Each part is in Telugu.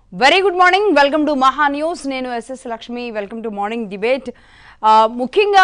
Very good morning welcome to Maha news నేను S S Lakshmi welcome to morning debate ఆ, ముఖ్యంగా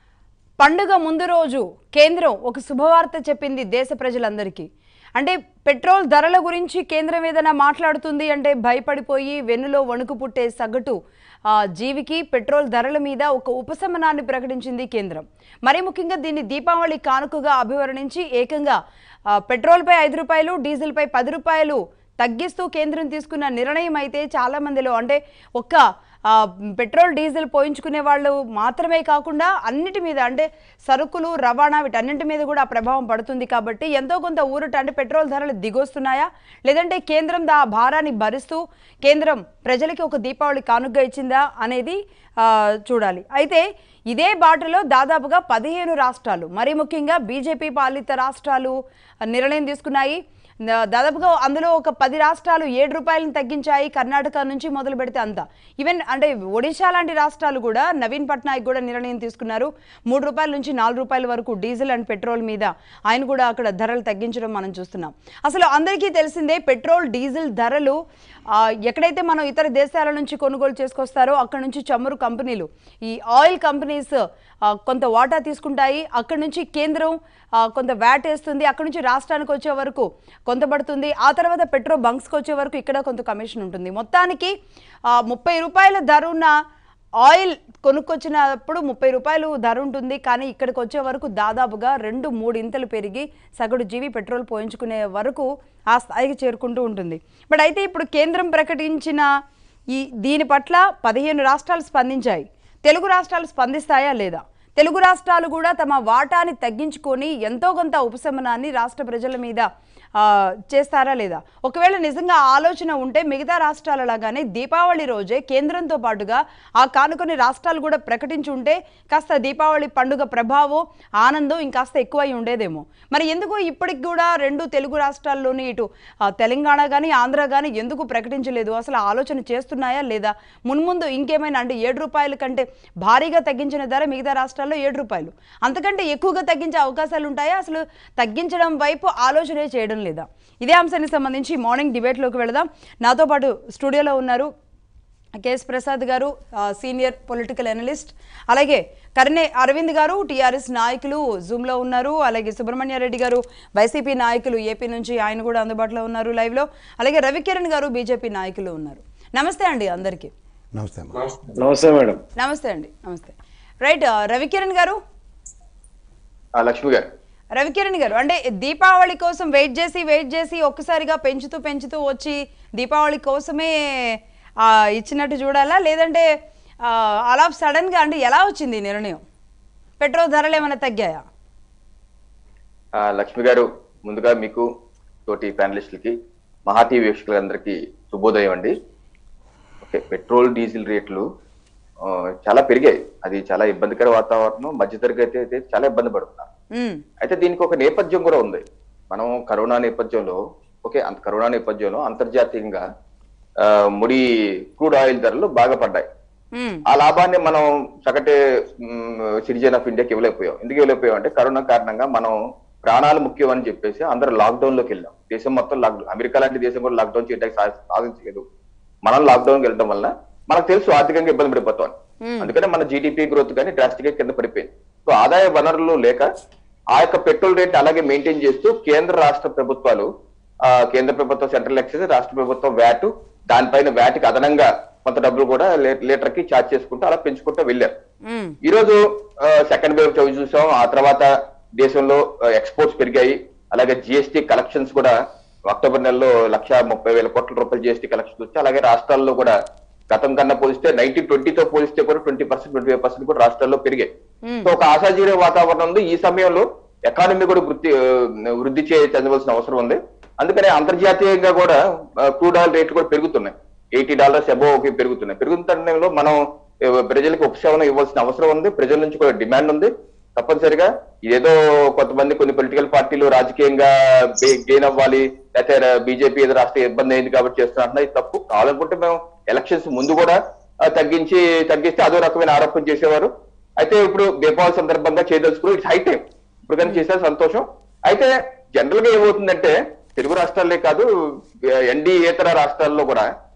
పండుగ ముందు రోజు కేంద్రం ఒక శుభవార్త చెప్పింది దేశ ప్రజలందరికీ అంటే పెట్రోల్ ధరల గురించి కేంద్రం ఏదైనా మాట్లాడుతుంది అంటే భయపడిపోయి వెన్నులో వణుకు పుట్టే సగటు ఆ, జీవికి పెట్రోల్ ధరల మీద ఒక ఉపశమనాన్ని ప్రకటించింది కేంద్రం మరీ ముఖ్యంగా దీన్ని దీపావళి కానుకగా అభివర్ణించి ఏకంగా ఆ, పెట్రోల్పై ఐదు రూపాయలు డీజిల్పై పది రూపాయలు తగ్గిస్తూ కేంద్రం తీసుకున్న నిర్ణయం అయితే చాలా మందిలో అంటే ఒక్క ఆ, పెట్రోల్ డీజిల్ పోయించుకునే వాళ్ళు మాత్రమే కాకుండా అన్నిటి మీద అంటే సరుకులు రవాణా వీటన్నింటి మీద కూడా ఆ ప్రభావం పడుతుంది కాబట్టి ఎంతో కొంత ఊరట అంటే పెట్రోల్ ధరలు దిగొస్తున్నాయా లేదంటే కేంద్రం దా భారాన్ని భరిస్తూ కేంద్రం ప్రజలకి ఒక దీపావళి కానుగ్గా ఇచ్చిందా అనేది ఆ, చూడాలి అయితే ఇదే బాటలో దాదాపుగా పదిహేను రాష్ట్రాలు మరీ ముఖ్యంగా బీజేపీ పాలిత రాష్ట్రాలు నిర్ణయం తీసుకున్నాయి న- దాదాపుగా అందులో ఒక పది రాష్ట్రాలు ఏడు రూపాయలను తగ్గించాయి కర్ణాటక నుంచి మొదలు పెడితే అంతా ఈవెన్ అంటే ఒడిశా లాంటి రాష్ట్రాలు కూడా నవీన్ పట్నాయక్ కూడా నిర్ణయం తీసుకున్నారు మూడు రూపాయల నుంచి నాలుగు రూపాయల వరకు డీజిల్ అండ్ పెట్రోల్ మీద ఆయన కూడా అక్కడ ధరలు తగ్గించడం మనం చూస్తున్నాం అసలు అందరికీ తెలిసిందే పెట్రోల్ డీజిల్ ధరలు ఆ, ఎక్కడైతే మనం ఇతర దేశాల నుంచి కొనుగోలు చేసుకొస్తారో అక్కడ నుంచి చమురు కంపెనీలు ఈ ఆయిల్ కంపెనీస్ ఆ, కొంత వాటా తీసుకుంటాయి అక్కడ నుంచి కేంద్రం ఆ, కొంత వ్యాట్ వేస్తుంది అక్కడ నుంచి రాష్ట్రానికి వచ్చే వరకు కొంత పడుతుంది ఆ తర్వాత పెట్రోల్ బంక్స్కి వచ్చే వరకు ఇక్కడ కొంత కమిషన్ ఉంటుంది మొత్తానికి ఆ, ముప్పై రూపాయల ధర ఉన్న ఆయిల్ కొనుక్కొచ్చినప్పుడు ముప్పై రూపాయలు ధర ఉంటుంది కానీ ఇక్కడికి వచ్చే వరకు దాదాపుగా రెండు మూడు ఇంతలు పెరిగి సగటు జీవి పెట్రోల్ పోయించుకునే వరకు ఆ స్థాయికి చేరుకుంటూ ఉంటుంది బట్ అయితే ఇప్పుడు కేంద్రం ప్రకటించిన ఈ దీని పట్ల పదిహేను రాష్ట్రాలు స్పందించాయి తెలుగు రాష్ట్రాలు స్పందిస్తాయా లేదా తెలుగు రాష్ట్రాలు కూడా తమ వాటాని తగ్గించుకొని ఎంతో కొంత ఉపశమనాన్ని రాష్ట్ర ప్రజల మీద ఆ, చేస్తారా లేదా ఒకవేళ నిజంగా ఆలోచన ఉంటే మిగతా రాష్ట్రాల లాగానే దీపావళి రోజే కేంద్రంతో పాటుగా ఆ కానుకొని రాష్ట్రాలు కూడా ప్రకటించి ఉంటే కాస్త దీపావళి పండుగ ప్రభావం ఆనందం ఇంకాస్త ఎక్కువై ఉండేదేమో మరి ఎందుకు ఇప్పటికి కూడా రెండు తెలుగు రాష్ట్రాల్లోని ఇటు ఆ, తెలంగాణ కానీ ఆంధ్ర కానీ ఎందుకు ప్రకటించలేదు అసలు ఆలోచన చేస్తున్నాయా లేదా మున్ముందు ఇంకేమైనా అంటే ఏడు రూపాయల కంటే భారీగా తగ్గించిన ధర మిగతా రాష్ట్రాల్లో ఏడు రూపాయలు అంతకంటే ఎక్కువగా తగ్గించే అవకాశాలు ఉంటాయా అసలు తగ్గించడం వైపు ఆలోచనే చేయడం లేదా ఇదే అంశానికి సంబంధించి మార్నింగ్ డిబేట్లోకి వెళదాం నాతో పాటు స్టూడియోలో ఉన్నారు కేఎస్ ప్రసాద్ గారు ఆ, సీనియర్ పొలిటికల్ అనలిస్ట్ అలాగే కర్ణే అరవింద్ గారు టీఆర్ఎస్ నాయకులు జూమ్లో ఉన్నారు అలాగే సుబ్రహ్మణ్యారెడ్డి గారు వైసీపీ నాయకులు ఏపీ నుంచి ఆయన కూడా అందుబాటులో ఉన్నారు లైవ్లో అలాగే రవికిరణ్ గారు బీజేపీ నాయకులు ఉన్నారు నమస్తే అండి అందరికీ నమస్తే అమ్మా నమస్తే మేడం నమస్తే అండి నమస్తే రైట్ ఆ, రవికిరణ్ గారు ఆ, లక్ష్మి గారు రవికిరణ్ గారు అంటే దీపావళి కోసం వెయిట్ చేసి వెయిట్ చేసి ఒక్కసారిగా పెంచుతూ పెంచుతూ వచ్చి దీపావళి కోసమే ఆ, ఇచ్చినట్టు చూడాలా లేదంటే ఆ, అలా సడన్గా అంటే ఎలా వచ్చింది ఈ నిర్ణయం పెట్రోల్ ధరలు ఏమైనా తగ్గాయా ఆ, లక్ష్మి గారు ముందుగా మీకు తోటి ప్యానలిస్టులకి మహా టీవీ వీక్షకులందరికీ శుభోదయం అండి ఓకే పెట్రోల్ డీజిల్ రేట్లు ఆ, చాలా పెరిగాయి అది చాలా ఇబ్బందికర వాతావరణం మధ్యతరగతి అయితే చాలా ఇబ్బంది పడుతున్నారు ఉమ్, అయితే దీనికి ఒక నేపథ్యం కూడా ఉంది మనం కరోనా నేపథ్యంలో ఓకే అంత కరోనా నేపథ్యంలో అంతర్జాతీయంగా ఆ, ముడి క్రూడ్ ఆయిల్ ధరలు బాగా పడ్డాయి ఉమ్, ఆ లాభాన్ని మనం సగటే సిటిజన్ ఆఫ్ ఇండియాకి ఇవ్వలేకపోయాం ఎందుకు ఇవ్వలేకపోయాం అంటే కరోనా కారణంగా మనం ప్రాణాలు ముఖ్యం అని చెప్పేసి అందరూ లాక్డౌన్ లోకి వెళ్ళాం దేశం మొత్తం లాక్డౌన్ అమెరికా లాంటి దేశం కూడా లాక్డౌన్ చేయడానికి సా- సాధించలేదు మనం లాక్డౌన్ వెళ్ళడం వల్ల మనకు తెలుసు ఆర్థికంగా ఇబ్బంది పడిపోతాం Hmm. అందుకనే మన జీడిపి గ్రోత్ కానీ డ్రాస్టిక్ గా కింద పడిపోయింది సో ఆదాయ వనరులు లేక ఆ యొక్క పెట్రోల్ రేట్ అలాగే మెయింటైన్ చేస్తూ కేంద్ర రాష్ట్ర ప్రభుత్వాలు ఆ కేంద్ర ప్రభుత్వం సెంట్రల్ ఎక్సైజ్ రాష్ట్ర ప్రభుత్వం వ్యాట్ దానిపైన వ్యాట్ కి అదనంగా కొంత డబ్బులు కూడా లీటర్ కి ఛార్జ్ చేసుకుంటూ అలా పెంచుకుంటూ వెళ్ళారు ఉమ్, ఈ రోజు సెకండ్ వేవ్ చవి చూసాం ఆ తర్వాత దేశంలో ఎక్స్పోర్ట్స్ పెరిగాయి అలాగే జిఎస్టీ కలెక్షన్స్ కూడా అక్టోబర్ నెలలో లక్ష ముప్పై వేల కోట్ల రూపాయల జిఎస్టీ కలెక్షన్స్ వచ్చాయి అలాగే రాష్ట్రాల్లో కూడా గతం కన్నా పోలిస్తే నైన్టీన్ ట్వంటీతో పోలిస్తే కూడా twenty percent twenty five percent కూడా రాష్ట్రాల్లో పెరిగాయి ఉమ్, సో ఒక ఆశాజీవ వాతావరణం ఉంది ఈ సమయంలో ఎకానమీ కూడా వృద్ధి ఆ, వృద్ధి చే చెందవలసిన అవసరం ఉంది అందుకనే అంతర్జాతీయంగా కూడా క్రూడ్ ఆయిల్ రేట్లు కూడా పెరుగుతున్నాయి ఎయిటీ డాలర్స్ అబోవ్ పెరుగుతున్నాయి పెరుగుతున్న టైంలో మనం ఆ, ప్రజలకు ఉపశమనం ఇవ్వాల్సిన అవసరం ఉంది ప్రజల నుంచి కూడా డిమాండ్ ఉంది తప్పనిసరిగా ఇదేదో కొంతమంది కొన్ని పొలిటికల్ పార్టీలు రాజకీయంగా గెయిన్ అవ్వాలి లేకపోతే బీజేపీ ఏదో రాష్ట్ర ఇబ్బంది అయింది కాబట్టి చేస్తున్నా ఇది తప్పు కావాలనుకుంటే మేము ఎలక్షన్స్ ముందు కూడా ఆ, తగ్గించి తగ్గిస్తే అదో రకమైన ఆరోపణ చేసేవారు అయితే ఇప్పుడు దీపావళి సందర్భంగా చేయదలుచుకుని ఇట్స్ హై టైం ఇప్పుడు కానీ చేసే సంతోషం అయితే జనరల్ గా ఏమవుతుందంటే తెలుగు రాష్ట్రాలే కాదు ఎన్డీఏతర రాష్ట్రాల్లో కూడా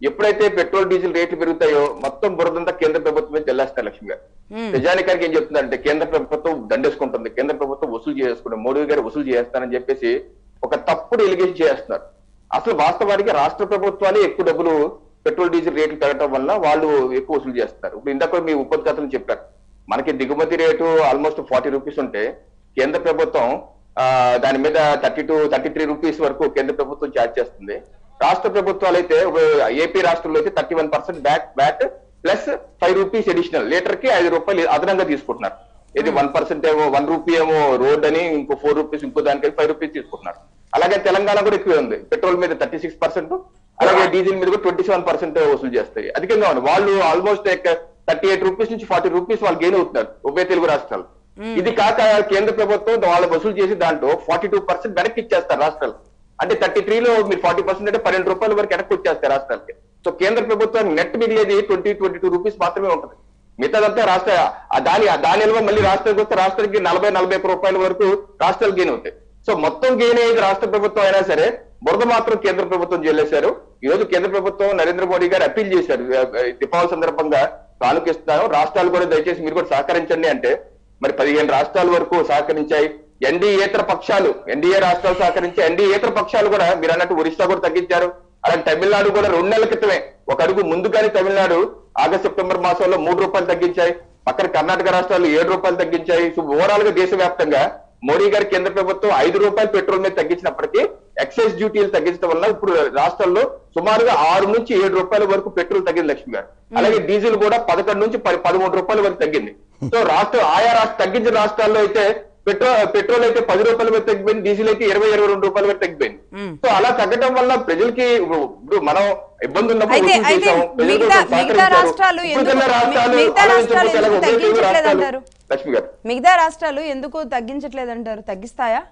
ఎప్పుడైతే పెట్రోల్ డీజిల్ రేట్లు పెరుగుతాయో మొత్తం బురదంతా కేంద్ర ప్రభుత్వం మీద చెల్లేస్తారు లక్ష్మి గారు మ్మ్. నిజానికానికి ఏం చెప్తుందంటే కేంద్ర ప్రభుత్వం దండేసుకుంటుంది కేంద్ర ప్రభుత్వం వసూలు చేసుకుంటుంది మోడీ గారు వసూలు చేస్తారని చెప్పేసి ఒక తప్పుడు ఎలిగేషన్ చేస్తున్నారు అసలు వాస్తవానికి రాష్ట్ర ప్రభుత్వాలే ఎక్కువ డబ్బులు పెట్రోల్ డీజిల్ రేట్లు పెరగడం వల్ల వాళ్ళు ఎక్కువ వసూలు చేస్తారు ఇప్పుడు ఇందాక మీ ఉపద్ఘాతలు చెప్పారు మనకి దిగుమతి రేటు ఆల్మోస్ట్ ఫార్టీ రూపీస్ ఉంటే కేంద్ర ప్రభుత్వం ఆ, దాని మీద thirty two thirty three rupees వరకు కేంద్ర ప్రభుత్వం ఛార్జ్ చేస్తుంది రాష్ట్ర ప్రభుత్వాలు అయితే ఏపీ రాష్ట్రంలో అయితే thirty one percent back bat plus five rupees additional litre కి ఐదు రూపాయలు అదనంగా తీసుకుంటున్నారు ఇది వన్ పర్సెంట్ ఏమో వన్ రూపీ ఏమో రోడ్ అని ఇంకో ఫోర్ రూపీస్ ఇంకో దానికి ఫైవ్ రూపీస్ తీసుకుంటున్నారు అలాగే తెలంగాణ కూడా ఎక్కువే ఉంది పెట్రోల్ మీద థర్టీ సిక్స్ పర్సెంట్ అలాగే డీజిల్ మీద కూడా ట్వంటీ సెవెన్ పర్సెంట్ వసూలు చేస్తాయి అధికంగా ఉంది వాళ్ళు ఆల్మోస్ట్ థర్టీ ఎయిట్ రూపీస్ నుంచి ఫార్టీ రూపీస్ వాళ్ళు గెయిన్ అవుతున్నారు ఉభయ తెలుగు రాష్ట్రాలు ఇది కాక కేంద్ర ప్రభుత్వం వాళ్ళు వసూలు చేసి దాంట్లో ఫార్టీ టూ పర్సెంట్ వెనక్కి ఇచ్చేస్తారు రాష్ట్రాలు అంటే థర్టీ త్రీలో మీరు ఫార్టీ పర్సెంట్ అంటే పన్నెండు రూపాయల వరకు వెనక్కి వచ్చేస్తారు రాష్ట్రాలకి సో కేంద్ర ప్రభుత్వం నెట్ మిగిలేది ట్వంటీ ట్వంటీ టూ రూపీస్ మాత్రమే ఉంటుంది మిగతాదంతా రాష్ట్ర ఆ దాని ఆ దాని విలువ మళ్ళీ రాష్ట్రానికి వస్తే రాష్ట్రానికి నలభై నలభై ఒక్క రూపాయల వరకు రాష్ట్రాలు గెయిన్ అవుతాయి సో మొత్తం గెయిన్ అయ్యేది రాష్ట్ర ప్రభుత్వం అయినా సరే బురద మాత్రం కేంద్ర ప్రభుత్వం చెల్లేశారు ఈ రోజు కేంద్ర ప్రభుత్వం నరేంద్ర మోడీ గారు అప్పీల్ చేశారు ఆ, ఆ, దీపావళి సందర్భంగా కానుకిస్తాను రాష్ట్రాలు కూడా దయచేసి మీరు కూడా సహకరించండి అంటే మరి పదిహేను రాష్ట్రాల వరకు సహకరించాయి ఎన్డీఏతర పక్షాలు ఎన్డీఏ రాష్ట్రాలు సహకరించి ఎన్డీఏతర పక్షాలు కూడా మీరు అన్నట్టు ఒరిస్సా కూడా తగ్గించారు అలాగే తమిళనాడు కూడా రెండు నెలల క్రితమే ఒక అడుగు ముందుగానే తమిళనాడు ఆగస్ట్ సెప్టెంబర్ మాసంలో మూడు రూపాయలు తగ్గించాయి పక్కన కర్ణాటక రాష్ట్రాలు ఏడు రూపాయలు తగ్గించాయి సో ఓవరాల్ గా దేశవ్యాప్తంగా మోడీ గారి కేంద్ర ప్రభుత్వం ఐదు రూపాయలు పెట్రోల్ మీద తగ్గించినప్పటికీ ఎక్సైజ్ డ్యూటీలు తగ్గించడం వల్ల ఇప్పుడు రాష్ట్రాల్లో సుమారుగా ఆరు నుంచి ఏడు రూపాయల వరకు పెట్రోల్ తగ్గింది లక్ష్మి గారు అలాగే డీజిల్ కూడా పదకొండు నుంచి పది- పదమూడు రూపాయల వరకు తగ్గింది సో రాష్ట్ర ఆయా రాష్ట్ర తగ్గించిన రాష్ట్రాల్లో అయితే పెట్రోల్ పెట్రోల్ అయితే పది రూపాయల వరకు తగ్గిపోయింది డీజిల్ అయితే ఇరవై ఇరవై రెండు రూపాయల వరకు తగ్గిపోయింది మ్మ్. సో అలా తగ్గడం వల్ల ప్రజలకి ఇప్పుడు మనం ఇబ్బంది ఉన్నప్పుడు అయితే వసూలు అయితే చేశాం. ప్రజలు మిగతా కొంచెం మిగతా సహకరించారు. రాష్ట్రాలు ఇప్పుడు ఎందుకు ఉన్న రాష్ట్రాలు మిగతా రాష్ట్రాలు ఆలోచించకపోతే ఎందుకు ఎలాగో? ఉభయ తెలుగు తగ్గించట్లేదు రాష్ట్రాలు. అంటారు లక్ష్మి గారు మిగతా రాష్ట్రాలు ఎందుకు తగ్గించట్లేదంటారు తగ్గిస్తాయా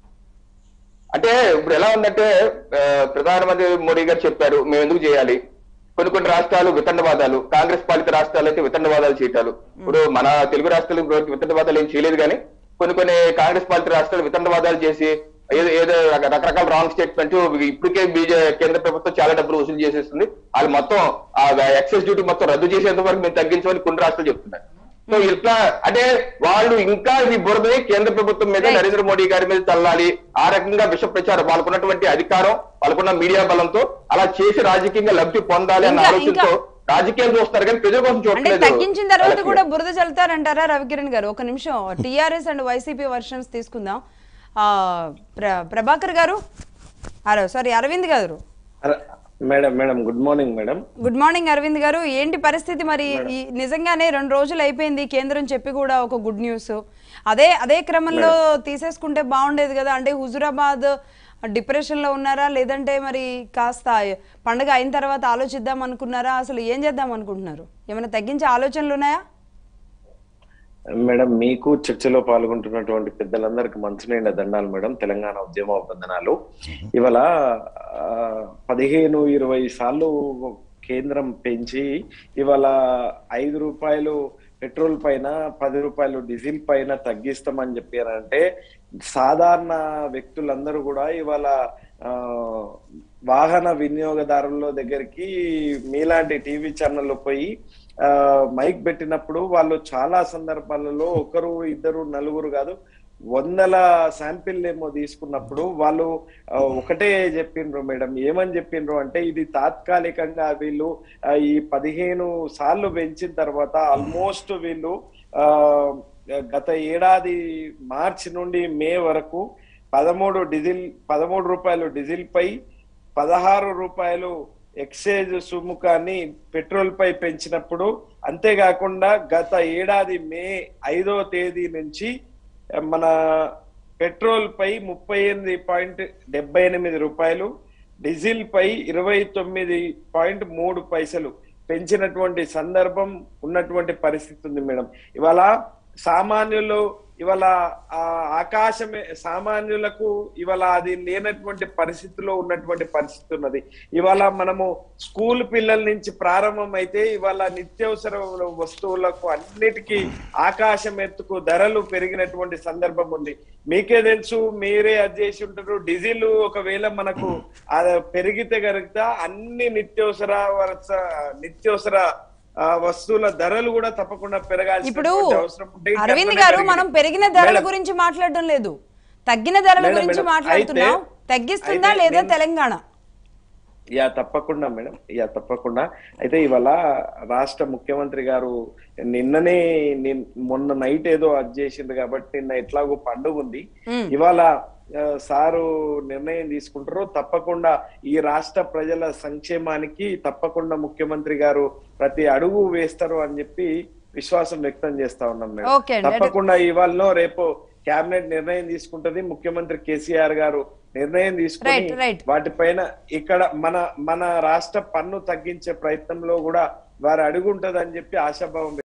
అంటే ఇప్పుడు ఎలా ఉందంటే ఆ, ప్రధానమంత్రి మోడీ గారు చెప్పారు మేము ఎందుకు చేయాలి కొన్ని కొన్ని రాష్ట్రాలు వితండవాదాలు కాంగ్రెస్ పాలిత రాష్ట్రాలు అయితే వితండవాదాలు చేయటాలు ఇప్పుడు మన తెలుగు రాష్ట్రాలు ఇప్పుడు వితండవాదాలు ఏం చేయలేదు కానీ కొన్ని కొన్ని కాంగ్రెస్ పాలిత రాష్ట్రాలు వితండవాదాలు చేసి ఏదో ఏదో రక- రకరకాల రాంగ్ స్టేట్మెంట్ ఇప్పటికే బీజే కేంద్ర ప్రభుత్వం చాలా డబ్బులు వసూలు చేసేస్తుంది వాళ్ళు మొత్తం ఆ ఎక్సైజ్ డ్యూటీ మొత్తం రద్దు చేసేంత వరకు మేము తగ్గించమని కొన్ని రాష్ట్రాలు చెప్తున్నారు సో ఇట్లా అంటే వాళ్ళు ఇంకా ఈ బురదని కేంద్ర ప్రభుత్వం మీద Right. నరేంద్ర మోడీ గారి మీద తల్లాలి ఆ రకంగా విష ప్రచారం వాళ్ళకున్నటువంటి అధికారం వాళ్ళకున్న మీడియా బలంతో అలా చేసి రాజకీయంగా లబ్ధి పొందాలి అన్న ఇంకా- ఆలోచనతో రాజకీయాలు చూస్తారు కానీ ప్రజల కోసం అంటే చూడలేదు తగ్గించిన తర్వాత కూడా బురద చల్లుతారంటారా రవికిరణ్ గారు ఒక నిమిషం టిఆర్ఎస్ అండ్ వైసీపీ వర్షన్స్ తీసుకుందాం ఆ, ప్ర- ప్రభాకర్ గారు సారీ అరవింద్ గారు అర- madam madam good morning madam good morning Aravind garu ఏంటి పరిస్థితి మరి ఈ నిజంగానే రెండు రోజులు అయిపోయింది కేంద్రం చెప్పి కూడా ఒక గుడ్ న్యూస్ అదే అదే క్రమంలో తీసేసుకుంటే బాగుండేది కదా అంటే హుజురాబాద్ డిప్రెషన్ లో ఉన్నారా లేదంటే మరి కాస్త పండగ అయిన తర్వాత ఆలోచిద్దాం అనుకున్నారా అసలు ఏం చేద్దాం అనుకుంటున్నారు ఏమైనా తగ్గించే ఆలోచనలు ఉన్నాయా మేడం మీకు చర్చలో పాల్గొంటున్నటువంటి పెద్దలందరికీ మంచినీళ్ళ దండాలు మేడం తెలంగాణ ఉద్యమ వందనాలు ఇవాళ ఆ, పదిహేను ఇరవై సార్లు కేంద్రం పెంచి ఇవాళ ఐదు రూపాయలు పెట్రోల్ పైన పది రూపాయలు డీజిల్ పైన తగ్గిస్తామని చెప్పారంటే సాధారణ వ్యక్తులందరూ కూడా ఇవాళ ఆ, వాహన వినియోగదారుల దగ్గరికి మీలాంటి టీవీ ఛానల్లో పోయి ఆ, మైక్ పెట్టినప్పుడు వాళ్ళు చాలా సందర్భాలలో ఒకరు ఇద్దరు నలుగురు కాదు వందల శాంపిల్ ఏమో తీసుకున్నప్పుడు వాళ్ళు ఆ, ఒకటే చెప్పిండ్రు మేడం ఏమని చెప్పిండ్రు అంటే ఇది తాత్కాలికంగా వీళ్ళు ఆ, ఈ పదిహేను సార్లు పెంచిన తర్వాత ఆల్మోస్ట్ వీళ్ళు ఆ గత ఏడాది మార్చి నుండి మే వరకు పదమూడు డీజిల్ పదమూడు రూపాయలు డీజిల్ పై పదహారు రూపాయలు ఎక్సైజ్ సుముఖాన్ని పెట్రోల్ పై పెంచినప్పుడు అంతేకాకుండా గత ఏడాది మే ఐదో తేదీ నుంచి మన పెట్రోల్ పై ముప్పై ఎనిమిది పాయింట్ డెబ్బై ఎనిమిది రూపాయలు డీజిల్ పై ఇరవై తొమ్మిది పాయింట్ మూడు పైసలు పెంచినటువంటి సందర్భం ఉన్నటువంటి పరిస్థితి ఉంది మేడం ఇవాళ సామాన్యులు ఇవాళ ఆ ఆకాశమే సామాన్యులకు ఇవాళ అది లేనటువంటి పరిస్థితిలో ఉన్నటువంటి పరిస్థితి ఉన్నది ఇవాళ మనము స్కూల్ పిల్లల నుంచి ప్రారంభం అయితే ఇవాళ నిత్యావసర వస్తువులకు అన్నిటికీ ఆకాశం ఎత్తుకు ధరలు పెరిగినటువంటి సందర్భం ఉంది మీకే తెలుసు మీరే అది చేసి ఉంటారు డీజిల్ ఒకవేళ మనకు అది పెరిగితే కనుక అన్ని నిత్యావసర వరస- నిత్యావసర ఆ, వస్తువుల ధరలు కూడా తప్పకుండా పెరగాల్సిన ఇప్పుడు అవసరం ఉంటే ఇంకా అరవింద్ అట్లనే గారు పెరిగింది. మనం పెరిగిన ధరల మేడం, గురించి మాట్లాడడం లేదు తగ్గిన ధరల మేడం, గురించి మేడం, మాట్లాడుతున్నాం అయితే- తగ్గిస్తుందా అయితే లేదా నేను- తెలంగాణ యా తప్పకుండా మేడం యా తప్పకుండా అయితే ఇవాళ రాష్ట్ర ముఖ్యమంత్రి గారు నిన్ననే నిన్- మొన్న నైట్ ఏదో అది చేసింది కాబట్టి నిన్న ఎట్లాగో పండుగ ఉంది మ్మ్. ఇవాళ ఆ, సారు నిర్ణయం తీసుకుంటారు తప్పకుండా ఈ రాష్ట్ర ప్రజల సంక్షేమానికి తప్పకుండా ముఖ్యమంత్రి గారు ప్రతి అడుగు వేస్తారు అని చెప్పి విశ్వాసం వ్యక్తం చేస్తా ఉన్నాం మేడం ఓకే అండి. తప్పకుండా ఇవాళ రేపు కేబినెట్ నిర్ణయం తీసుకుంటది ముఖ్యమంత్రి కేసీఆర్ గారు నిర్ణయం తీసుకుని Right, right. వాటిపైన ఇక్కడ మన మన రాష్ట్ర పన్ను తగ్గించే ప్రయత్నంలో కూడా వారు అడుగుంటదని చెప్పి ఆశాభావం